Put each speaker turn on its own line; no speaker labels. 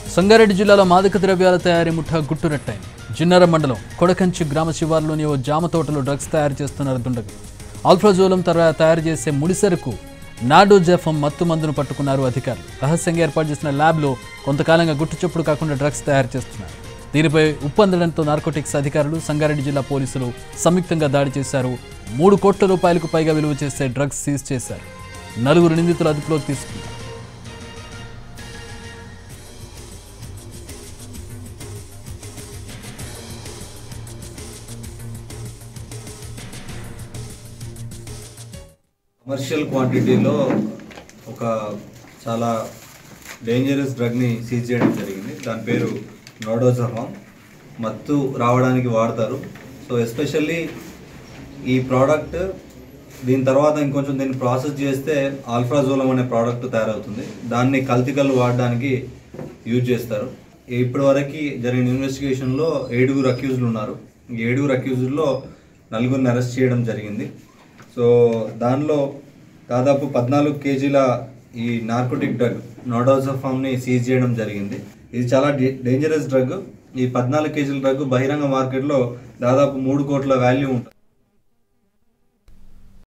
సంగారెడ్డి జిల్లాలో మాదక ద్రవ్యాల తయారీ ముఠా గుట్టురట్టయింది జిన్నర మండలం కొడకంచి గ్రామ శివార్లోని ఓ జామ తోటలో డ్రగ్స్ తయారు చేస్తున్నారు దుండగులు ఆల్ఫ్రాజోలం తర్వాత తయారు చేసే ముడిసరుకు నాడోజెఫం మత్తు మందును పట్టుకున్నారు అధికారులు రహస్యంగా ఏర్పాటు చేసిన ల్యాబ్లో కొంతకాలంగా గుట్టుచప్పుడు కాకుండా డ్రగ్స్ తయారు చేస్తున్నారు దీనిపై ఉప్పందడంతో నార్కోటిక్స్ అధికారులు సంగారెడ్డి జిల్లా పోలీసులు సంయుక్తంగా దాడి చేశారు మూడు కోట్ల రూపాయలకు పైగా విలువ చేసే డ్రగ్స్ సీజ్ చేశారు నలుగురు నిందితులు అదుపులోకి తీసుకున్నారు
కమర్షియల్ క్వాంటిటీలో ఒక చాలా డేంజరస్ డ్రగ్ని సీజ్ చేయడం జరిగింది దాని పేరు నోడోజహామ్ మత్తు రావడానికి వాడతారు సో ఎస్పెషల్లీ ఈ ప్రోడక్ట్ దీని తర్వాత ఇంకొంచెం దీన్ని ప్రాసెస్ చేస్తే ఆల్ఫ్రాజోలం అనే ప్రోడక్ట్ తయారవుతుంది దాన్ని కల్తీకలు వాడడానికి యూజ్ చేస్తారు ఇప్పటి వరకు జరిగిన ఇన్వెస్టిగేషన్లో ఏడుగురు అక్యూజులు ఉన్నారు ఈ ఏడుగురు అక్యూజుల్లో నలుగురిని అరెస్ట్ చేయడం జరిగింది సో దానిలో దాదాపు పద్నాలుగు కేజీల ఈ నార్కోటిక్ డ్రగ్ నోడోజఫామ్ని సీజ్ చేయడం జరిగింది ఇది చాలా డే- డేంజరస్ డ్రగ్ ఈ పద్నాలుగు కేజీల డ్రగ్ బహిరంగ మార్కెట్లో దాదాపు మూడు కోట్ల వాల్యూ ఉంటుంది